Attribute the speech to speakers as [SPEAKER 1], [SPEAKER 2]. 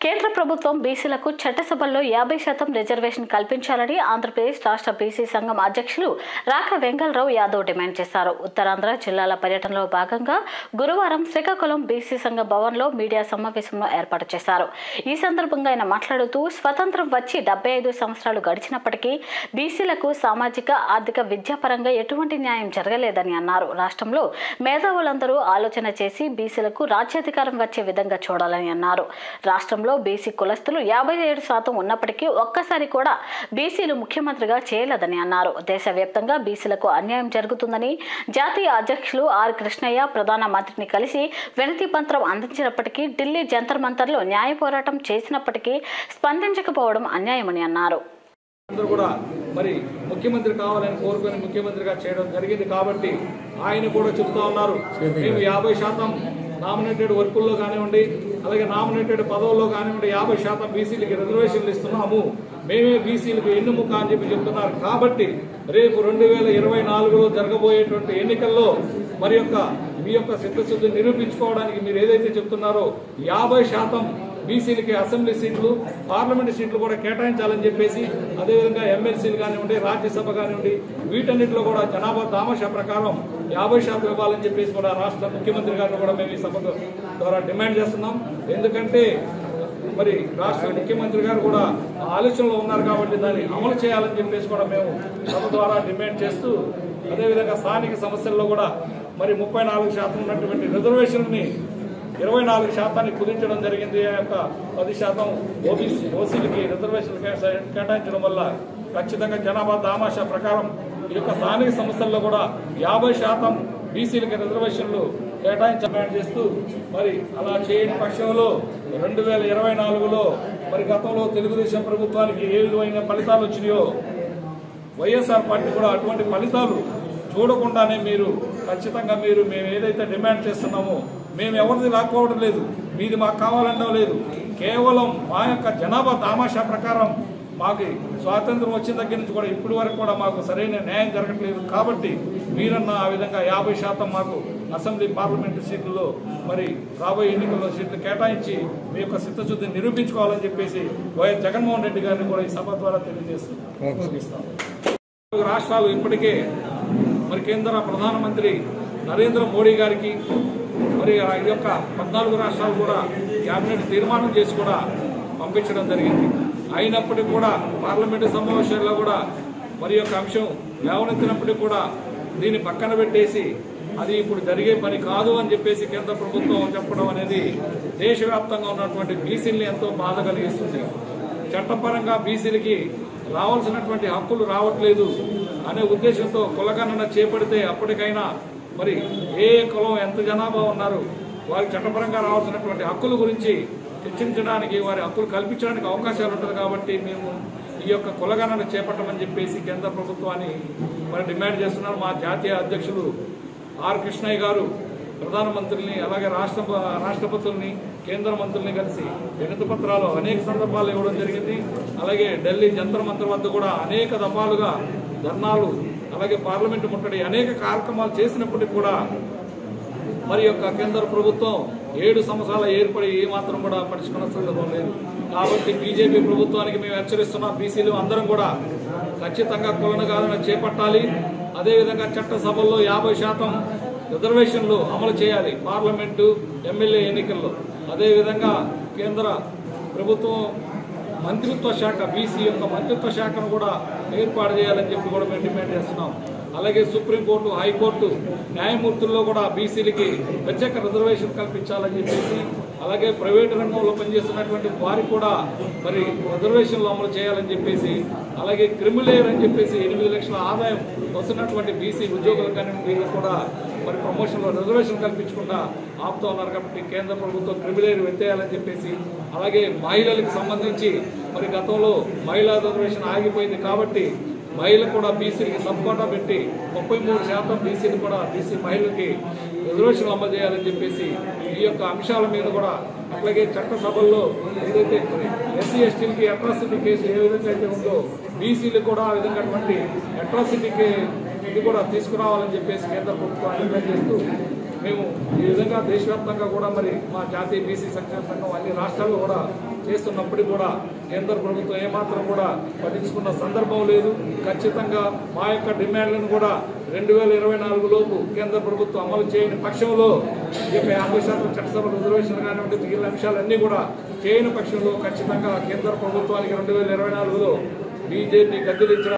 [SPEAKER 1] కేంద్ర ప్రభుత్వం బీసీలకు చట్టసభల్లో యాభై శాతం రిజర్వేషన్ కల్పించాలని ఆంధ్రప్రదేశ్ రాష్ట్ర బీసీ సంఘం అధ్యక్షులు రాక వెంగళరావు యాదవ్ డిమాండ్ చేశారు ఉత్తరాంధ్ర జిల్లాల పర్యటనలో భాగంగా గురువారం శ్రీకాకుళం బీసీ సంఘ భవన్లో మీడియా సమావేశంలో ఏర్పాటు చేశారు ఈ సందర్భంగా ఆయన మాట్లాడుతూ స్వతంత్రం వచ్చి డెబ్బై ఐదు సంవత్సరాలు గడిచినప్పటికీ బీసీలకు సామాజిక ఆర్థిక విద్యాపరంగా ఎటువంటి న్యాయం జరగలేదని అన్నారు రాష్ట్రంలో మేధావులందరూ ఆలోచన చేసి బీసీలకు రాజ్యాధికారం వచ్చే విధంగా చూడాలని అన్నారు రాష్ట్రంలో బీసీ కులస్తులు యాభై ఏడు శాతం ఉన్నప్పటికీ ఒక్కసారి కూడా బీసీలు ముఖ్యమంత్రిగా చేయలేదని అన్నారు దేశవ్యాప్తంగా బీసీలకు అన్యాయం జరుగుతుందని జాతీయ అధ్యక్షులు ఆర్ కృష్ణయ్య ప్రధాన మంత్రిని కలిసి వినతి పత్రం అందించినప్పటికీ ఢిల్లీ జంతర్ మంతర్లో న్యాయ పోరాటం చేసినప్పటికీ స్పందించకపోవడం అన్యాయమని అన్నారు
[SPEAKER 2] అందరూ కూడా మరి ముఖ్యమంత్రి కావాలని కోరుకొని ముఖ్యమంత్రిగా చేయడం జరిగింది కాబట్టి ఆయన కూడా చెప్తా ఉన్నారు మేము యాభై శాతం నామినేటెడ్ వర్కుల్లో కానివ్వండి అలాగే నామినేటెడ్ పదవుల్లో కానివ్వండి యాభై శాతం బీసీలకి రిజర్వేషన్లు ఇస్తున్నాము మేమే బీసీలకు ఎన్నుముక అని చెప్పి చెప్తున్నారు కాబట్టి రేపు రెండు వేల ఇరవై నాలుగులో జరగబోయేటువంటి ఎన్నికల్లో మరి యొక్క మీ యొక్క సిద్ధశుద్ధి నిరూపించుకోవడానికి మీరు ఏదైతే చెప్తున్నారో యాభై శాతం బీసీలకి అసెంబ్లీ సీట్లు పార్లమెంట్ సీట్లు కూడా కేటాయించాలని చెప్పేసి అదేవిధంగా ఎమ్మెల్సీలు కానివ్వండి రాజ్యసభ కానివ్వండి వీటన్నిటిలో కూడా జనాభా దామశ ప్రకారం యాభై శాతం ఇవ్వాలని చెప్పేసి కూడా రాష్ట్ర ముఖ్యమంత్రి గారిని కూడా మేము ఈ సభ ద్వారా డిమాండ్ చేస్తున్నాం ఎందుకంటే మరి రాష్ట్ర ముఖ్యమంత్రి గారు కూడా ఆ ఆలోచనలో ఉన్నారు కాబట్టి దాన్ని అమలు చేయాలని చెప్పేసి కూడా మేము సభ ద్వారా డిమాండ్ చేస్తూ అదేవిధంగా స్థానిక సమస్యల్లో కూడా మరి ముప్పై నాలుగు శాతం ఉన్నటువంటి రిజర్వేషన్ని ఇరవై నాలుగు శాతాన్ని కుదించడం జరిగింది ఆ యొక్క పది శాతం ఓబీసీ ఓసీలకి రిజర్వేషన్ కేటాయించడం వల్ల ఖచ్చితంగా జనాభా దామాషా ప్రకారం ఈ యొక్క స్థానిక సంస్థల్లో కూడా యాభై శాతం బీసీలకి రిజర్వేషన్లు కేటాయించమని చేస్తూ మరి అలా చేయని పక్షంలో రెండు వేల ఇరవై నాలుగులో మరి గతంలో తెలుగుదేశం ప్రభుత్వానికి ఏ విధమైన ఫలితాలు వచ్చినాయో వైఎస్ఆర్ పార్టీ కూడా అటువంటి ఫలితాలు చూడకుండానే మీరు ఖచ్చితంగా మీరు మేము ఏదైతే డిమాండ్ చేస్తున్నామో మేము ఎవరిది లాక్కోవడం లేదు మీది మాకు కావాలనడం లేదు కేవలం మా యొక్క జనాభా దామాషా ప్రకారం మాకు స్వాతంత్రం వచ్చిన దగ్గర నుంచి కూడా ఇప్పటి వరకు కూడా మాకు సరైన న్యాయం జరగట్లేదు కాబట్టి మీరన్న ఆ విధంగా యాభై శాతం మాకు అసెంబ్లీ పార్లమెంటు సీట్లలో మరి రాబోయే ఎన్నికల్లో సీట్లు కేటాయించి మీ యొక్క చిత్తశుద్ధిని నిరూపించుకోవాలని చెప్పేసి వైఎస్ జగన్మోహన్ రెడ్డి గారిని కూడా ఈ సభ ద్వారా తెలియజేస్తూ ముగిస్తాం నాలుగు రాష్ట్రాలు ఇప్పటికే మరి కేంద్ర ప్రధానమంత్రి నరేంద్ర మోడీ గారికి మరి ఆ యొక్క పద్నాలుగు రాష్ట్రాలు కూడా క్యాబినెట్ తీర్మానం చేసి కూడా పంపించడం జరిగింది అయినప్పటికీ కూడా పార్లమెంటు సమావేశాల్లో కూడా మరి యొక్క అంశం లేవనెత్తినప్పటికీ కూడా దీన్ని పక్కన పెట్టేసి అది ఇప్పుడు జరిగే పని కాదు అని చెప్పేసి కేంద్ర ప్రభుత్వం చెప్పడం అనేది దేశవ్యాప్తంగా ఉన్నటువంటి బీసీల్ని ఎంతో బాధ కలిగిస్తుంది చట్టపరంగా బీసీలకి రావాల్సినటువంటి హక్కులు రావట్లేదు అనే ఉద్దేశంతో కులగణన చేపడితే అప్పటికైనా మరి ఏ కులం ఎంత జనాభా ఉన్నారు వారికి చట్టపరంగా రావాల్సినటువంటి హక్కుల గురించి చర్చించడానికి వారి హక్కులు కల్పించడానికి అవకాశాలు ఉంటుంది కాబట్టి మేము ఈ యొక్క కులగణన చేపట్టమని చెప్పేసి కేంద్ర ప్రభుత్వాన్ని మరి డిమాండ్ చేస్తున్నారు మా జాతీయ అధ్యక్షులు ఆర్ కృష్ణయ్య గారు ప్రధానమంత్రిని అలాగే రాష్ట్ర రాష్ట్రపతుల్ని కేంద్ర మంత్రుల్ని కలిసి వినతి పత్రాలు అనేక సందర్భాలు ఇవ్వడం జరిగింది అలాగే ఢిల్లీ జంతర్ మంతర్ వద్ద కూడా అనేక దఫాలుగా ధర్నాలు అలాగే పార్లమెంటు ముట్టడి అనేక కార్యక్రమాలు చేసినప్పటికీ కూడా మరి యొక్క కేంద్ర ప్రభుత్వం ఏడు సంవత్సరాల ఏర్పడి ఏ మాత్రం కూడా పట్టించుకున్న సందర్భం లేదు కాబట్టి బీజేపీ ప్రభుత్వానికి మేము హెచ్చరిస్తున్నాం బీసీలు అందరం కూడా ఖచ్చితంగా కులనగాలను చేపట్టాలి అదేవిధంగా చట్టసభల్లో యాభై శాతం రిజర్వేషన్లు అమలు చేయాలి పార్లమెంటు ఎమ్మెల్యే ఎన్నికల్లో అదేవిధంగా కేంద్ర ప్రభుత్వం మంత్రిత్వ శాఖ బీసీ యొక్క మంత్రిత్వ శాఖను కూడా ఏర్పాటు చేయాలని చెప్పి కూడా మేము డిమాండ్ చేస్తున్నాం అలాగే సుప్రీంకోర్టు హైకోర్టు న్యాయమూర్తుల్లో కూడా బీసీలకి ప్రత్యేక రిజర్వేషన్ కల్పించాలని చెప్పేసి అలాగే ప్రైవేటు రంగంలో పనిచేస్తున్నటువంటి వారికి కూడా మరి రిజర్వేషన్లు అమలు చేయాలని చెప్పేసి అలాగే క్రిమిలేయర్ అని చెప్పేసి ఎనిమిది లక్షల ఆదాయం వస్తున్నటువంటి బీసీ ఉద్యోగులు కానీ వీళ్ళకి కూడా మరి ప్రమోషన్లో రిజర్వేషన్ కల్పించకుండా ఆపుతూ ఉన్నారు కాబట్టి కేంద్ర ప్రభుత్వం క్రిమిలేయర్ ఎత్తేయాలని చెప్పేసి అలాగే మహిళలకు సంబంధించి మరి గతంలో మహిళా రిజర్వేషన్ ఆగిపోయింది కాబట్టి మహిళలు కూడా బీసీలకి సపోర్టా పెట్టి ముప్పై మూడు శాతం బీసీలు కూడా బీసీ మహిళలకి రిజర్వేషన్లు అమలు చేయాలని చెప్పేసి ఈ యొక్క అంశాల మీద కూడా అట్లాగే చట్టసభల్లో ఏదైతే ఎస్సీ ఎస్టీలకి అట్రాసిటీ కేసు ఏ విధంగా అయితే ఉందో బీసీలకు కూడా ఆ విధంగా అటువంటి అట్రాసిటీకి ఇది కూడా తీసుకురావాలని చెప్పేసి కేంద్ర ప్రభుత్వాన్ని డిమాండ్ చేస్తూ మేము ఈ విధంగా దేశవ్యాప్తంగా కూడా మరి మా జాతీయ బీసీ సంక్షేమ సంఘం అన్ని రాష్ట్రాల్లో కూడా చేస్తున్నప్పటికీ కూడా కేంద్ర ప్రభుత్వం ఏమాత్రం కూడా పట్టించుకున్న సందర్భం లేదు ఖచ్చితంగా మా యొక్క డిమాండ్లను కూడా రెండు వేల ఇరవై నాలుగు లోపు కేంద్ర ప్రభుత్వం అమలు చేయని పక్షంలో ఈ యొక్క యాభై శాతం చట్టసభ రిజర్వేషన్ కానివ్వండి మిగిలిన అంశాలన్నీ కూడా చేయని పక్షంలో ఖచ్చితంగా కేంద్ర ప్రభుత్వానికి రెండు వేల ఇరవై నాలుగులో బీజేపీ గద్దెదించడం